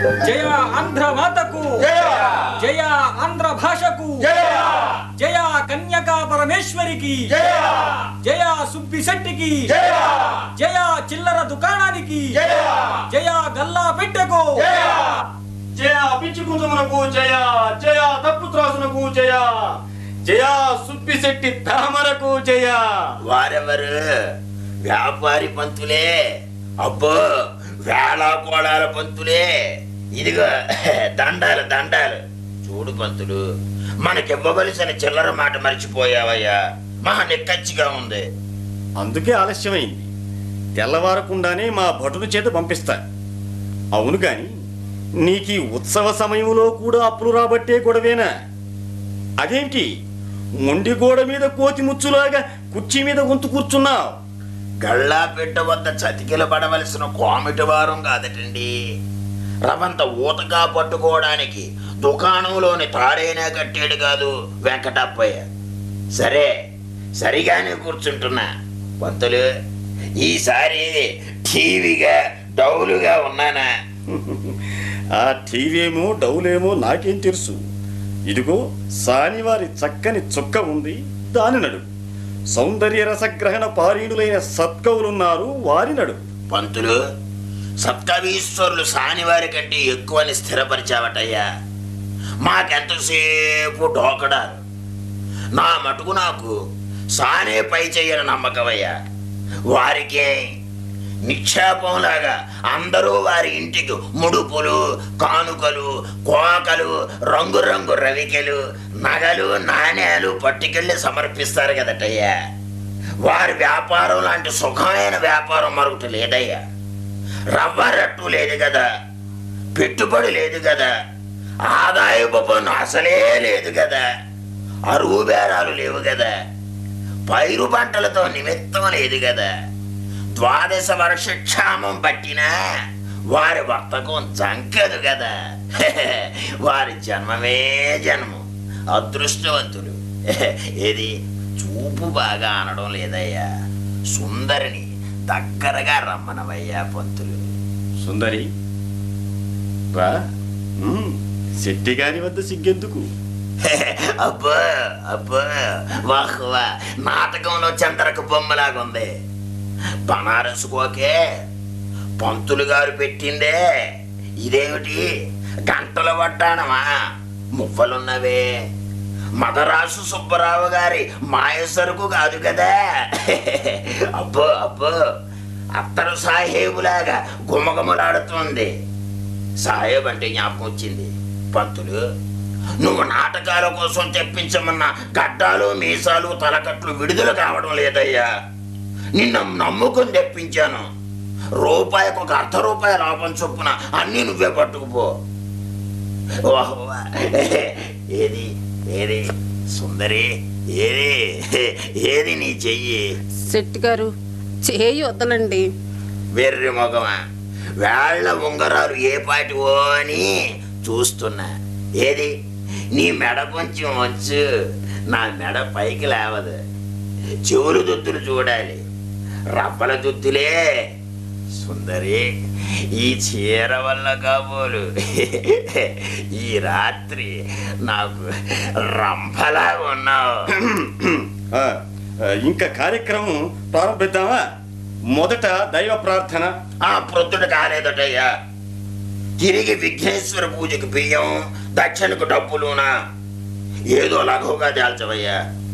జయ ఆంధ్ర మాతకు జయ జయ ఆంధ్ర భాషకు జయ జయ కన్యకా పరమేశ్వరికి జయ జయ సుబ్బి శెట్టికి జయ జయ చిల్లర దుకాణానికి జయ జయ గల్లా పెట్టెకు జయ జయ పిచ్చి కుంజమునకు జయ జయ తప్పు త్రాసునకు జయ జయ సుబ్బిశెట్టి తామరకు జయ వారెవరు వ్యాపారి పంతులే అబ్బో వేళాకోళాల పంతులే ఇదిగో దండాలు దండాలు చూడు పంతులు మనకివ్వవలసిన చిల్లర మాట మర్చిపోయావయ్యా మహా నిక్కచ్చిగా ఉంది అందుకే ఆలస్యమైంది తెల్లవారకుండానే మా భటుల చేత పంపిస్తా అవును గాని నీకీ ఉత్సవ సమయంలో కూడా అప్పులు రాబట్టే గొడవేనా అదేంటి మొండి గోడ మీద కోతి ముచ్చులాగా కుర్చీ మీద వంతు కూర్చున్నావు గళ్ళా పెట్ట వద్ద చతికిల పడవలసిన కోమిటి వారం కాదటండి రవంత ఊతగా పట్టుకోవడానికి దుకాణంలోని తాడైనా కట్టాడు కాదు వెంకటప్పయ్య సరే సరిగానే కూర్చుంటున్నా పంతులు ఈసారి టీవీగా డౌలుగా ఉన్నానా ఆ టీవీమో డౌలేమో నాకేం తెలుసు ఇదిగో సానివారి చక్కని చుక్క ఉంది దాని నడు సౌందర్య రసగ్రహణ పారీణులైన సత్కవులున్నారు వారి నడు పంతులు సప్తవీశ్వరులు సానివారి కంటే ఎక్కువని స్థిరపరిచావటయ్యా మాకెంతసేపు డోకడారు నా మటుకు నాకు సానే పై చెయ్యని నమ్మకమయ్యా వారికే నిక్షేపంలాగా అందరూ వారి ఇంటికి ముడుపులు కానుకలు కోకలు రంగురంగు రవికెలు నగలు నాణేలు పట్టుకెళ్ళి సమర్పిస్తారు కదటయ్యా వారి వ్యాపారం లాంటి సుఖమైన వ్యాపారం మరొకటి లేదయ్యా రవ్వరట్టు లేదు కదా పెట్టుబడి లేదు కదా ఆదాయపు పన్ను అసలే లేదు కదా అరువు బేరాలు లేవు కదా పైరు పంటలతో నిమిత్తం లేదు కదా ద్వాదశ వర్షక్షామం పట్టినా వారి వర్తకం జంకదు కదా వారి జన్మమే జన్మం అదృష్టవంతులు ఏది చూపు బాగా అనడం లేదయ్యా సుందరిని దగ్గరగా రమ్మనవయ్యా పంతులు సుందరి రా ఉమ్, శెట్టి గారి వద్ద సిగ్గెందుకు అబ్బో అబ్బో వాహ్ వా నాటకంలో చంద్రకు బొమ్మలాగుంది బనారస్ కోకే పంతులు గారు పెట్టిందే ఇదేమిటి గంటల వడ్డానమా మువ్వలున్నవే మదరాసు సుబ్బరావు గారి మాయ సరుకు కాదు కదా అబ్బో అబ్బో అత్తరు సాహేబులాగా గుమగుమలాడుతుంది సాహేబ్ అంటే జ్ఞాపకం వచ్చింది పంతులు నువ్వు నాటకాల కోసం తెప్పించమన్న గడ్డాలు మీసాలు తలకట్లు విడుదల కావడం లేదయ్యా నిన్ను నమ్ముకొని తెప్పించాను రూపాయికి ఒక అర్ధ రూపాయి లాభం చొప్పున అన్నీ నువ్వే పట్టుకుపో వాహ్ వా. ఏది ఏది సుందరి ఏది ఏది నీ చెయ్యి శెట్టి గారు చేయి వదలండి వెర్రి మొగమా వేళ్ల ఉంగరాలు ఏ పాటివో అని చూస్తున్నా ఏది నీ మెడ కొంచెం వచ్చు నా మెడ పైకి లేవదు చెవులు దుద్దులు చూడాలి రబ్బల దుద్దులే సుందరి ఈ చీర వల్ల కాబోలు ఈ రాత్రి నాకు రంభలా ఉన్నావు ఆ, ఆ, ఇంకా కార్యక్రమం ప్రారంభిద్దామా మొదట దైవ ప్రార్థన ఆ ప్రొద్దుట కాలేదటయ్యా తిరిగి విఘ్నేశ్వర పూజకి బియ్యం దక్షిణకు డబ్బులునా ఏదో లఘువుగా దాల్చవయ్యా